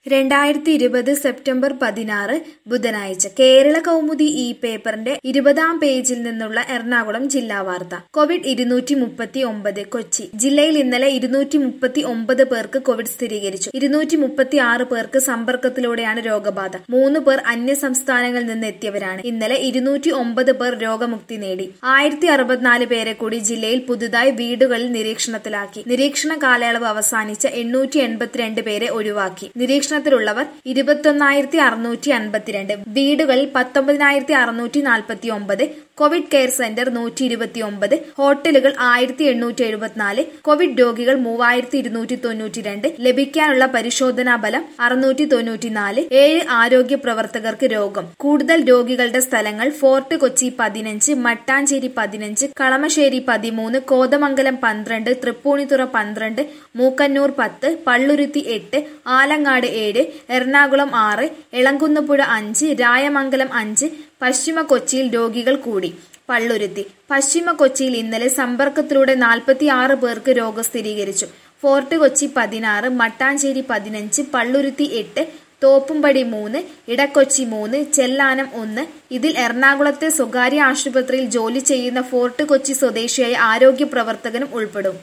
രണ്ടായിരത്തി ഇരുപത് സെപ്റ്റംബർ പതിനാറ് ബുധനാഴ്ച കേരള കൗമുദി ഈ പേപ്പറിന്റെ ഇരുപതാം പേജിൽ നിന്നുള്ള എറണാകുളം ജില്ലാ വാർത്ത കോവിഡ് ഇരുന്നൂറ്റി മുപ്പത്തി ഒമ്പത് കൊച്ചി ജില്ലയിൽ ഇന്നലെ ഇരുന്നൂറ്റി മുപ്പത്തി ഒമ്പത് പേർക്ക് കോവിഡ് സ്ഥിരീകരിച്ചു ഇരുന്നൂറ്റി മുപ്പത്തി ആറ് പേർക്ക് സമ്പർക്കത്തിലൂടെയാണ് രോഗബാധ മൂന്ന് പേർ അന്യ സംസ്ഥാനങ്ങളിൽ നിന്ന് എത്തിയവരാണ് ഇന്നലെ ഇരുന്നൂറ്റി ഒമ്പത് പേർ രോഗമുക്തി നേടി ആയിരത്തി അറുപത്തിനാല് പേരെ കൂടി ജില്ലയിൽ പുതുതായി വീടുകളിൽ നിരീക്ഷണത്തിലാക്കി നിരീക്ഷണ കാലയളവ് അവസാനിച്ച എണ്ണൂറ്റി എൺപത്തിരണ്ട് പേരെ ഒഴിവാക്കി നിരീക്ഷണത്തിലുള്ളവർ ഇരുപത്തൊന്നായിരത്തി അറുന്നൂറ്റി അൻപത്തിരണ്ട് വീടുകളിൽ പത്തൊമ്പതിനായിരത്തി അറുന്നൂറ്റി നാൽപ്പത്തി ഒമ്പത് കോവിഡ് കെയർ സെന്റർ നൂറ്റി ഇരുപത്തി ഒമ്പത് ഹോട്ടലുകൾ ആയിരത്തി എണ്ണൂറ്റി എഴുപത്തിനാല് കോവിഡ് രോഗികൾ മൂവായിരത്തി ഇരുന്നൂറ്റി തൊണ്ണൂറ്റി രണ്ട് ലഭിക്കാനുള്ള പരിശോധനാ ഫലം അറുന്നൂറ്റി തൊണ്ണൂറ്റിനാല് ഏഴ് ആരോഗ്യ പ്രവർത്തകർക്ക് രോഗം കൂടുതൽ രോഗികളുടെ സ്ഥലങ്ങൾ ഫോർട്ട് കൊച്ചി പതിനഞ്ച് മട്ടാഞ്ചേരി പതിനഞ്ച് കളമശ്ശേരി പതിമൂന്ന് കോതമംഗലം പന്ത്രണ്ട് തൃപ്പൂണിത്തുറ പന്ത്രണ്ട് മൂക്കന്നൂർ പത്ത് പള്ളുരുത്തി എട്ട് ആലങ്ങാട് ഏഴ് എറണാകുളം ആറ് എളങ്കുന്നപ്പുഴ അഞ്ച് രായമംഗലം അഞ്ച് പശ്ചിമ കൊച്ചിയിൽ രോഗികൾ കൂടി പള്ളുരുത്തി പശ്ചിമ കൊച്ചിയിൽ ഇന്നലെ സമ്പർക്കത്തിലൂടെ നാൽപ്പത്തി ആറ് പേർക്ക് രോഗം സ്ഥിരീകരിച്ചു ഫോർട്ട് കൊച്ചി പതിനാറ് മട്ടാഞ്ചേരി പതിനഞ്ച് പള്ളുരുത്തി എട്ട് തോപ്പുംപടി മൂന്ന് ഇടക്കൊച്ചി മൂന്ന് ചെല്ലാനം ഒന്ന് ഇതിൽ എറണാകുളത്തെ സ്വകാര്യ ആശുപത്രിയിൽ ജോലി ചെയ്യുന്ന ഫോർട്ട് കൊച്ചി സ്വദേശിയായ ആരോഗ്യ പ്രവർത്തകനും ഉൾപ്പെടും